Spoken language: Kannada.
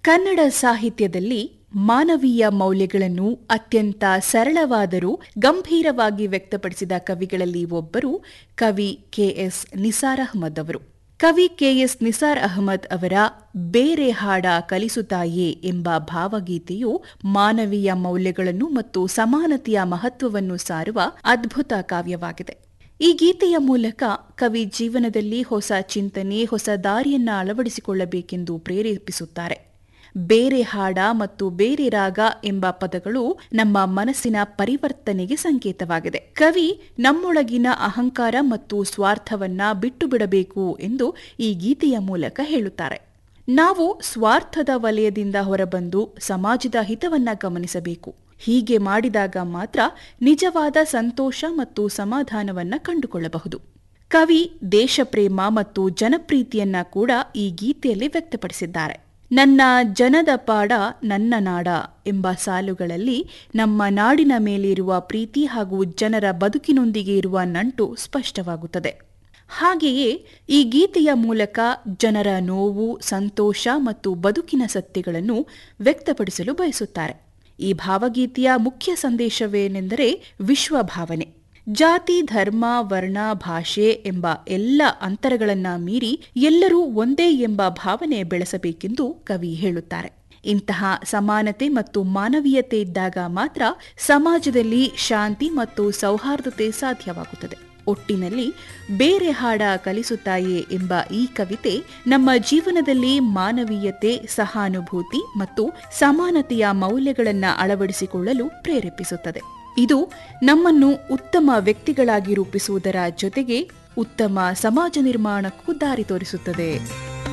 ಕನ್ನಡ ಸಾಹಿತ್ಯದಲ್ಲಿ ಮಾನವೀಯ ಮೌಲ್ಯಗಳನ್ನು ಅತ್ಯಂತ ಸರಳವಾದರೂ ಗಂಭೀರವಾಗಿ ವ್ಯಕ್ತಪಡಿಸಿದ ಕವಿಗಳಲ್ಲಿ ಒಬ್ಬರು ಕವಿ ಕೆಎಸ್ ನಿಸಾರ್ ಅಹಮದ್ ಅವರು ಕವಿ ಕೆಎಸ್ ನಿಸಾರ್ ಅಹಮದ್ ಅವರ ಬೇರೆ ಹಾಡ ಕಲಿಸುತ್ತಾಯೇ ಎಂಬ ಭಾವಗೀತೆಯು ಮಾನವೀಯ ಮೌಲ್ಯಗಳನ್ನು ಮತ್ತು ಸಮಾನತೆಯ ಮಹತ್ವವನ್ನು ಸಾರುವ ಅದ್ಭುತ ಕಾವ್ಯವಾಗಿದೆ ಈ ಗೀತೆಯ ಮೂಲಕ ಕವಿ ಜೀವನದಲ್ಲಿ ಹೊಸ ಚಿಂತನೆ ಹೊಸ ದಾರಿಯನ್ನ ಅಳವಡಿಸಿಕೊಳ್ಳಬೇಕೆಂದು ಪ್ರೇರೇಪಿಸುತ್ತಾರೆ ಬೇರೆ ಹಾಡ ಮತ್ತು ಬೇರೆ ರಾಗ ಎಂಬ ಪದಗಳು ನಮ್ಮ ಮನಸ್ಸಿನ ಪರಿವರ್ತನೆಗೆ ಸಂಕೇತವಾಗಿದೆ ಕವಿ ನಮ್ಮೊಳಗಿನ ಅಹಂಕಾರ ಮತ್ತು ಸ್ವಾರ್ಥವನ್ನ ಬಿಟ್ಟು ಬಿಡಬೇಕು ಎಂದು ಈ ಗೀತೆಯ ಮೂಲಕ ಹೇಳುತ್ತಾರೆ ನಾವು ಸ್ವಾರ್ಥದ ವಲಯದಿಂದ ಹೊರಬಂದು ಸಮಾಜದ ಹಿತವನ್ನ ಗಮನಿಸಬೇಕು ಹೀಗೆ ಮಾಡಿದಾಗ ಮಾತ್ರ ನಿಜವಾದ ಸಂತೋಷ ಮತ್ತು ಸಮಾಧಾನವನ್ನ ಕಂಡುಕೊಳ್ಳಬಹುದು ಕವಿ ದೇಶಪ್ರೇಮ ಮತ್ತು ಜನಪ್ರೀತಿಯನ್ನ ಕೂಡ ಈ ಗೀತೆಯಲ್ಲಿ ವ್ಯಕ್ತಪಡಿಸಿದ್ದಾರೆ ನನ್ನ ಜನದ ಪಾಡ ನನ್ನ ನಾಡ ಎಂಬ ಸಾಲುಗಳಲ್ಲಿ ನಮ್ಮ ನಾಡಿನ ಮೇಲಿರುವ ಪ್ರೀತಿ ಹಾಗೂ ಜನರ ಬದುಕಿನೊಂದಿಗೆ ಇರುವ ನಂಟು ಸ್ಪಷ್ಟವಾಗುತ್ತದೆ ಹಾಗೆಯೇ ಈ ಗೀತೆಯ ಮೂಲಕ ಜನರ ನೋವು ಸಂತೋಷ ಮತ್ತು ಬದುಕಿನ ಸತ್ಯಗಳನ್ನು ವ್ಯಕ್ತಪಡಿಸಲು ಬಯಸುತ್ತಾರೆ ಈ ಭಾವಗೀತೆಯ ಮುಖ್ಯ ಸಂದೇಶವೇನೆಂದರೆ ವಿಶ್ವ ಭಾವನೆ ಜಾತಿ ಧರ್ಮ ವರ್ಣ ಭಾಷೆ ಎಂಬ ಎಲ್ಲ ಅಂತರಗಳನ್ನ ಮೀರಿ ಎಲ್ಲರೂ ಒಂದೇ ಎಂಬ ಭಾವನೆ ಬೆಳೆಸಬೇಕೆಂದು ಕವಿ ಹೇಳುತ್ತಾರೆ ಇಂತಹ ಸಮಾನತೆ ಮತ್ತು ಮಾನವೀಯತೆ ಇದ್ದಾಗ ಮಾತ್ರ ಸಮಾಜದಲ್ಲಿ ಶಾಂತಿ ಮತ್ತು ಸೌಹಾರ್ದತೆ ಸಾಧ್ಯವಾಗುತ್ತದೆ ಒಟ್ಟಿನಲ್ಲಿ ಬೇರೆ ಹಾಡ ಕಲಿಸುತ್ತಾಯೇ ಎಂಬ ಈ ಕವಿತೆ ನಮ್ಮ ಜೀವನದಲ್ಲಿ ಮಾನವೀಯತೆ ಸಹಾನುಭೂತಿ ಮತ್ತು ಸಮಾನತೆಯ ಮೌಲ್ಯಗಳನ್ನು ಅಳವಡಿಸಿಕೊಳ್ಳಲು ಪ್ರೇರೇಪಿಸುತ್ತದೆ ಇದು ನಮ್ಮನ್ನು ಉತ್ತಮ ವ್ಯಕ್ತಿಗಳಾಗಿ ರೂಪಿಸುವುದರ ಜೊತೆಗೆ ಉತ್ತಮ ಸಮಾಜ ನಿರ್ಮಾಣಕ್ಕೂ ದಾರಿ ತೋರಿಸುತ್ತದೆ